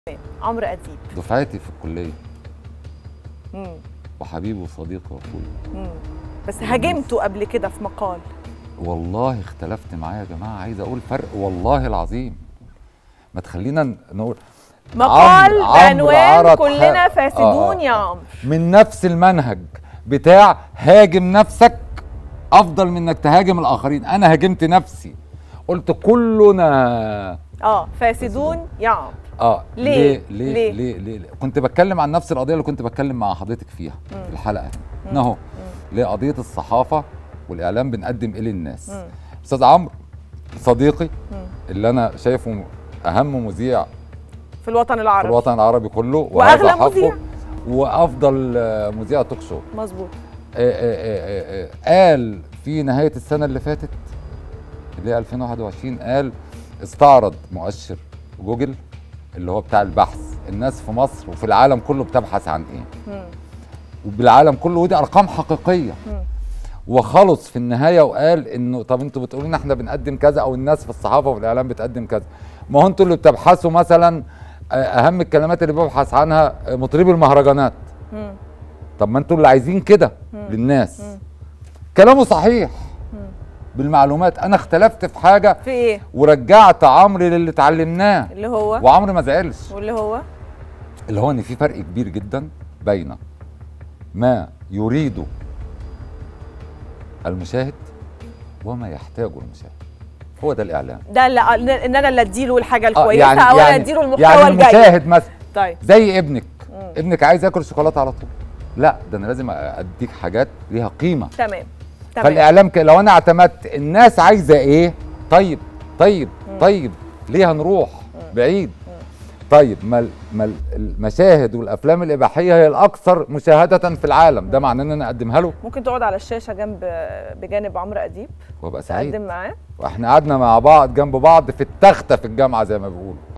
عمرو اديب دفعتي في الكليه مم. وحبيبي وصديقي واخويا مم. بس هاجمته قبل كده في مقال والله اختلفت معاه يا جماعه عايز اقول فرق والله العظيم ما تخلينا ن- نقول مقال عمرو- عمرو بعنوان عرض كلنا ح- فاسدون آه. يا عمرو من نفس المنهج بتاع هاجم نفسك افضل من انك تهاجم الاخرين انا هاجمت نفسي قلت كلنا اه فاسدون يا عمرو اه ليه؟ ليه ليه؟ ليه ليه, ليه, ليه؟ كنت بتكلم عن نفس القضيه اللي كنت بتكلم مع حضرتك فيها مم. في الحلقه هنا اهو ليه قضيه الصحافه والاعلام بنقدم ايه للناس مم. استاذ عمرو صديقي مم. اللي انا شايفه اهم مذيع في الوطن في العربي الوطن العربي كله وأغلى وهذا حقه مذيع. وافضل آه، مذيع توك شو مظبوط آه، آه، آه، آه، قال في نهايه السنه اللي فاتت اللي هي 2021 قال استعرض مؤشر جوجل اللي هو بتاع البحث الناس في مصر وفي العالم كله بتبحث عن ايه مم. وبالعالم كله ودي ارقام حقيقيه مم. وخلص في النهايه وقال انه طب انتوا بتقولوا لنا احنا بنقدم كذا او الناس في الصحافه وفي الاعلام بتقدم كذا ما هو انتوا اللي بتبحثوا مثلا آه، اهم الكلمات اللي ببحث عنها آه، مطربي المهرجانات مم. طب ما انتوا اللي عايزين كده مم. للناس مم. كلامه صحيح مم. بالمعلومات انا اختلفت في حاجه في ايه ورجعت عمرو للي اتعلمناه اللي هو وعمرو ما زعلش واللي هو اللي هو ان في فرق كبير جدا بين ما يريده المشاهد وما يحتاجه المشاهد هو ده الاعلام ده اللي ان انا اللي اديله الحاجه آه، الكويسه او انا اديله المحتوى يعني الجيد المشاهد مثلا طيب زي ابنك مم. ابنك عايز ياكل شوكولاته على طول لا ده انا لازم اديك حاجات ليها قيمه تمام تمام فالاعلام ك... لو انا اعتمدت الناس عايزه ايه طيب طيب طيب ليه هنروح بعيد طيب ما ال- ما ال- المشاهد والافلام الاباحيه هي الاكثر مشاهده في العالم ده معناه ان انا اقدمها له ممكن تقعد على الشاشه جنب بجانب عمرو اديب وابقى سعيد تقدم معاه واحنا قعدنا مع بعض جنب بعض في التخته في الجامعه زي ما بيقولوا